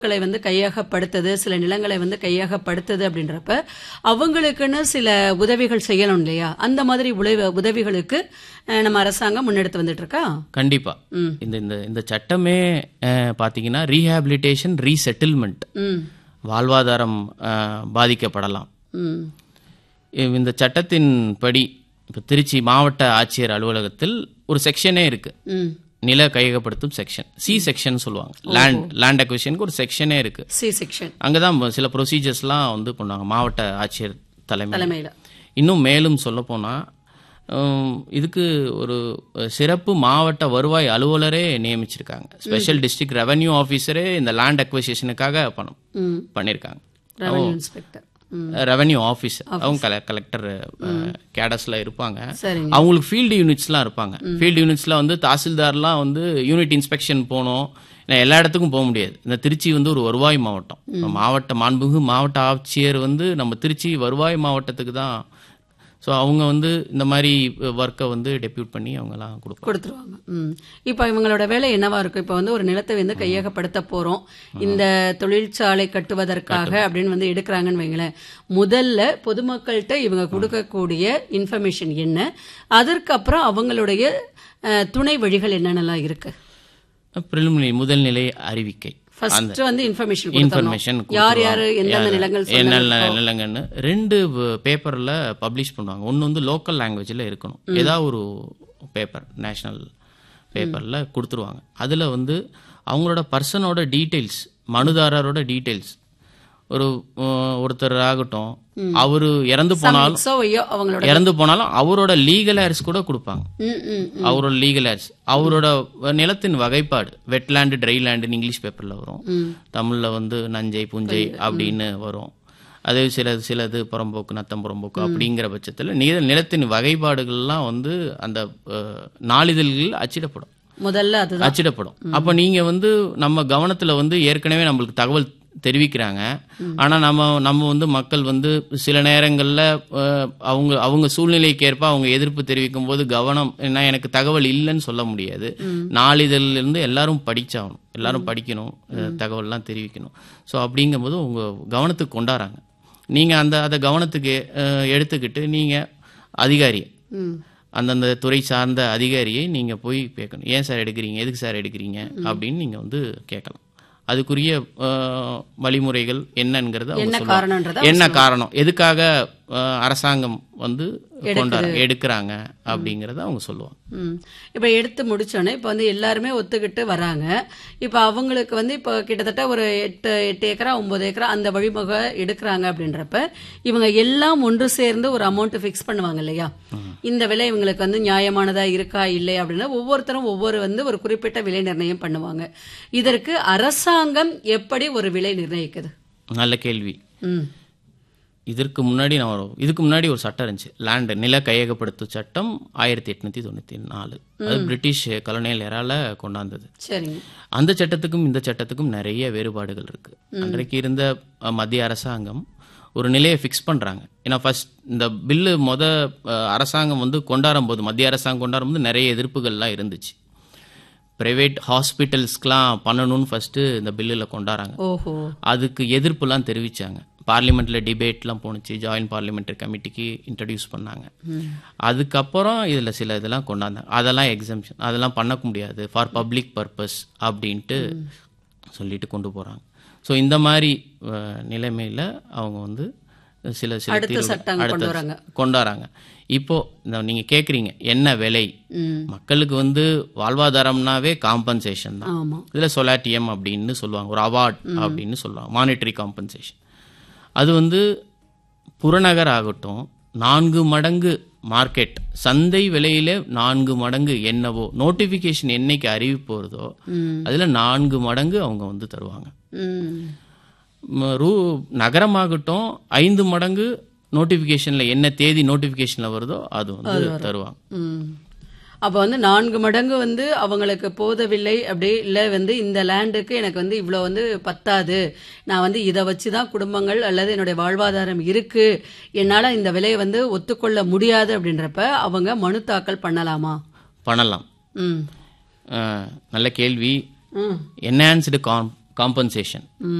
களை வந்து கையகப்படுத்துது சில நிலங்களை வந்து கையகப்படுத்துது அப்படின்றப்ப அவங்களுக்குன்னு சில உதவிகள் செய்யணும் இல்லையா அந்த மாதிரி உதவி உதவிகளுக்கு அஹ், நம்ம அரசாங்கம் முன்னெடுத்து வந்துட்டு இருக்கா கண்டிப்பா ம். இந்த இந்த இந்த சட்டமே அஹ், பாத்தீங்கன்னா ரீஹாபிலிட்டேஷன் ரீசெட்டில்மெண்ட் ம் வாழ்வாதாரம் அஹ், பாதிக்கப்படலாம் ம் இவ் இந்த சட்டத்தின் படி இப்போ திருச்சி மாவட்ட ஆட்சியர் அலுவலகத்தில் ஒரு செக்ஷனே இருக்கு ம் நில கையகப்படுத்தும் செக்ஷன் சி செக்ஷன் சொல்லுவாங்க லேண்ட் லேண்ட் அக்விஷனுக்கு ஒரு செக்ஷனே இருக்கு சி செக்ஷன் அங்கதான் சில ப்ரொசீஜர்ஸ்லாம் வந்து பண்ணுவாங்க மாவட்ட ஆட்சியர் தலைமை தலைமையில இன்னும் மேலும் சொல்ல போனா உம், இதுக்கு ஒரு சிறப்பு மாவட்ட வருவாய் அலுவலரே நியமிச்சிருக்காங்க ஸ்பெஷல் டிஸ்ட்ரிக்ட் ரெவென்யூ ஆஃபீஸரே இந்த லேண்ட் அக்விசிஷனுக்காக பணம் ம் பண்ணியிருக்காங்க ரெவன்யூ இன்ஸ்பெக்டர் ம் ரெவென்யூ ஆஃபீஸர் அவங்க கல கலெக்டர் கேடஸ்ல இருப்பாங்க சரிங்க அவங்களுக்கு ஃபீல்டு யூனிட்ஸ்லாம் இருப்பாங்க ஃபீல்டு யூனிட்ஸ்ல வந்து தாசில்தார்லாம் வந்து யூனிட் இன்ஸ்பெக்ஷன் போகணும் ஏன்னா எல்லா இடத்துக்கும் போக முடியாது இந்த திருச்சி வந்து ஒரு வருவாய் மாவட்டம் மாவட்ட மாண்புமிகு மாவட்ட ஆட்சியர் வந்து நம்ம திருச்சி வருவாய் மாவட்டத்துக்கு தான் ஸோ அவங்க வந்து இந்த மாதிரி ஒர்க்கை வந்து டெபியூட் பண்ணி அவங்கலாம் கொடுப்பாங்க கொடுத்துருவாங்க ம் இப்போ இவங்களோட வேலை என்னவா இருக்கும் இப்போ வந்து ஒரு நிலத்தை வந்து கையகப்படுத்த போறோம் இந்த தொழிற்சாலை கட்டுவதற்காக அப்படின்னு வந்து எடுக்கிறாங்கன்னு வைங்களேன் முதல்ல பொதுமக்கள்கிட்ட இவங்க கொடுக்கக்கூடிய இன்ஃபர்மேஷன் என்ன அதற்கப்புறம் அவங்களுடைய அஹ், துணை வழிகள் என்னென்னலாம் இருக்கு ப்ரிலிமினரி முதல்நிலை அறிவிக்கை ஃபர்ஸ்ட் வந்து இன்ஃபர்மேஷன் இன்ஃபர்மேஷன் யார் யாரு எந்தெந்த நிலங்கள் என்னென்ன நிலங்கன்னு ரெண்டு பேப்பர்ல பப்ளிஷ் பண்ணுவாங்க ஒன்று வந்து லோக்கல் லாங்குவேஜில் இருக்கணும் ஏதாவது ஒரு பேப்பர் நேஷனல் பேப்பர்ல கொடுத்துருவாங்க அதுல வந்து அவங்களோட பர்சனோட டீட்டெயில்ஸ் மனுதாரரோட டீட்டெயில்ஸ் ஒரு அஹ், ஒருத்தர் ஆகட்டும் அவரு இறந்து போனாலும் சோ ஐயோ அவங்களோட இறந்து போனாலும் அவரோட லீகல் ஹேர்ஸ் கூட கொடுப்பாங்க ம் ம் அவரோட லீகல் ஹேர்ஸ் அவரோட நிலத்தின் வகைப்பாடு வெட்லேண்டு ட்ரைலேண்டுன்னு இங்கிலீஷ் பேப்பர்ல வரும் தமிழ்ல வந்து நஞ்சை புஞ்சை அப்படின்னு வரும் அதே சில சிலது புறம்போக்கு நத்தம் புறம்போக்கு அப்படிங்கிற பட்சத்தில் நில நிலத்தின் வகைப்பாடுகள்லாம் வந்து அந்த அஹ், நாளிதழ்களில் அச்சிடப்படும் முதல்ல அதுதான் அச்சிடப்படும் அப்ப நீங்க வந்து நம்ம கவனத்துல வந்து ஏற்கனவே நம்மளுக்கு தகவல் தெரிவிக்கிறாங்க ஆனா நம்ம நம்ம வந்து மக்கள் வந்து சில நேரங்கள்ல அஹ், அவங்க அவங்க சூழ்நிலைக்கு ஏற்ப அவங்க எதிர்ப்பு தெரிவிக்கும் போது கவனம் என்ன எனக்கு தகவல் இல்லைன்னு சொல்ல முடியாது நாளிதழ்ல இருந்து எல்லாரும் படிச்சாகணும் எல்லாரும் படிக்கணும் அஹ், தகவல்லாம் தெரிவிக்கணும் ஸோ அப்படிங்கும்போது உங்க கவனத்துக்கு கொண்டாடுறாங்க நீங்க அந்த அதை கவனத்துக்கு அஹ், எடுத்துக்கிட்டு நீங்க அதிகாரி ம் அந்தந்த துறை சார்ந்த அதிகாரியை நீங்க போய் கேட்கணும் ஏன் சார் எடுக்கிறீங்க எதுக்கு சார் எடுக்கிறீங்க அப்படின்னு நீங்க வந்து கேட்கலாம் அதுக்குரிய அஹ், வழிமுறைகள் என்னங்கிறது அவங்க என்ன சொல்லுவாங்க. காரணம்ன்றத என்ன காரணம் எதுக்காக அஹ், அரசாங்கம் வந்து கொண்டாட எடுக்கிறாங்க அப்படிங்கறத அவங்க சொல்லுவாங்க ம் இப்போ எடுத்து முடிச்சோன்னே இப்போ வந்து எல்லாருமே ஒத்துக்கிட்டு வராங்க இப்போ அவங்களுக்கு வந்து இப்போ கிட்டத்தட்ட ஒரு எட்டு எட்டு ஏக்கரா ஒன்பது ஏக்கரா அந்த வழிமுக எடுக்கிறாங்க அப்படின்றப்ப இவங்க எல்லாம் ஒன்று சேர்ந்து ஒரு அமௌண்ட் ஃபிக்ஸ் பண்ணுவாங்க இல்லையா இந்த விலை இவங்களுக்கு வந்து நியாயமானதா இருக்கா இல்லை அப்படின்னா ஒவ்வொருத்தரும் ஒவ்வொரு வந்து ஒரு குறிப்பிட்ட விலை நிர்ணயம் பண்ணுவாங்க இதற்கு அரசாங்கம் எப்படி ஒரு விலை நிர்ணயிக்குது நல்ல கேள்வி ம் இதற்கு முன்னாடி நான் ஒரு இதுக்கு முன்னாடி ஒரு சட்டம் இருந்துச்சு லேண்ட் நில கையகப்படுத்தும் சட்டம் ஆயிரத்தி எட்நூத்தி தொண்ணூத்தி நாலு அது பிரிட்டிஷ் கலோனியல் ஏரால கொண்டாந்தது சரிங்க அந்த சட்டத்துக்கும் இந்த சட்டத்துக்கும் நிறைய வேறுபாடுகள் இருக்கு அன்றைக்கு இருந்த அஹ், மத்திய அரசாங்கம் ஒரு நிலையை ஃபிக்ஸ் பண்றாங்க ஏன்னா ஃபர்ஸ்ட் இந்த பில்லு மொத அஹ், அரசாங்கம் வந்து கொண்டாடும் போது மத்திய அரசாங்கம் கொண்டாடும் போது நிறைய எதிர்ப்புகள்லாம் இருந்துச்சு பிரைவேட் ஹாஸ்பிட்டல்ஸ்க்கெலாம் பண்ணணும்னு ஃபர்ஸ்ட் இந்த பில்லில் கொண்டாடுறாங்க ஓஹோ அதுக்கு எதிர்ப்புலாம் தெரிவிச்சாங்க பார்லிமெண்ட்ல டிபேட்லாம் போணுச்சு ஜாயின்ட் பார்லிமெண்டரி கமிட்டிக்கு இன்ட்ரடியூஸ் பண்ணாங்க அதுக்கப்புறம் இதுல சில இதெல்லாம் கொண்டாந்தாங்க அதெல்லாம் எக்ஸம்ஷன் அதெல்லாம் பண்ண முடியாது ஃபார் பப்ளிக் பர்பஸ் அப்படின்ட்டு சொல்லிட்டு கொண்டு போறாங்க ஸோ இந்த மாதிரி அஹ், நிலைமையில அவங்க வந்து சில சில அடுத்த தீர்வுகள் சட்டங்கள் அடுத்த கொண்டு வராங்க. கொண்டாடுறாங்க இப்போ இந்த நீங்க கேக்குறீங்க என்ன விலை ம் மக்களுக்கு வந்து வாழ்வாதாரம்னாவே காம்பன்சேஷன் தான் ஆமா இதுல சொலாட்டியம் அப்படின்னு சொல்லுவாங்க ஒரு அவார்ட் அப்படின்னு சொல்லுவாங்க மானிட்டரி காம்பன்சேஷன் அது வந்து புறநகர் ஆகட்டும் நான்கு மடங்கு மார்க்கெட் சந்தை விலையில நான்கு மடங்கு என்னவோ நோட்டிபிகேஷன் என்னைக்கு அறிவிப்பு வருதோ ம் அதுல நான்கு மடங்கு அவங்க வந்து தருவாங்க ம் ம, ரூ நகரமாகட்டும் ஐந்து மடங்கு நோட்டிபிகேஷன்ல என்ன தேதி நோட்டிபிகேஷன்ல வருதோ அது வந்து தருவாங்க ம். அப்ப வந்து நான்கு மடங்கு வந்து அவங்களுக்கு போதவில்லை அப்படி இல்ல வந்து இந்த லேண்டுக்கு எனக்கு வந்து இவ்வளோ வந்து பத்தாது நான் வந்து இதை வச்சு தான் குடும்பங்கள் அல்லது என்னுடைய வாழ்வாதாரம் இருக்கு என்னால இந்த விலையை வந்து ஒத்துக்கொள்ள முடியாது அப்படின்றப்ப அவங்க மனு தாக்கல் பண்ணலாமா பண்ணலாம் ம் அஹ், நல்ல கேள்வி ம் என்ஹான்ஸ்டு காம் காம்பன்சேஷன்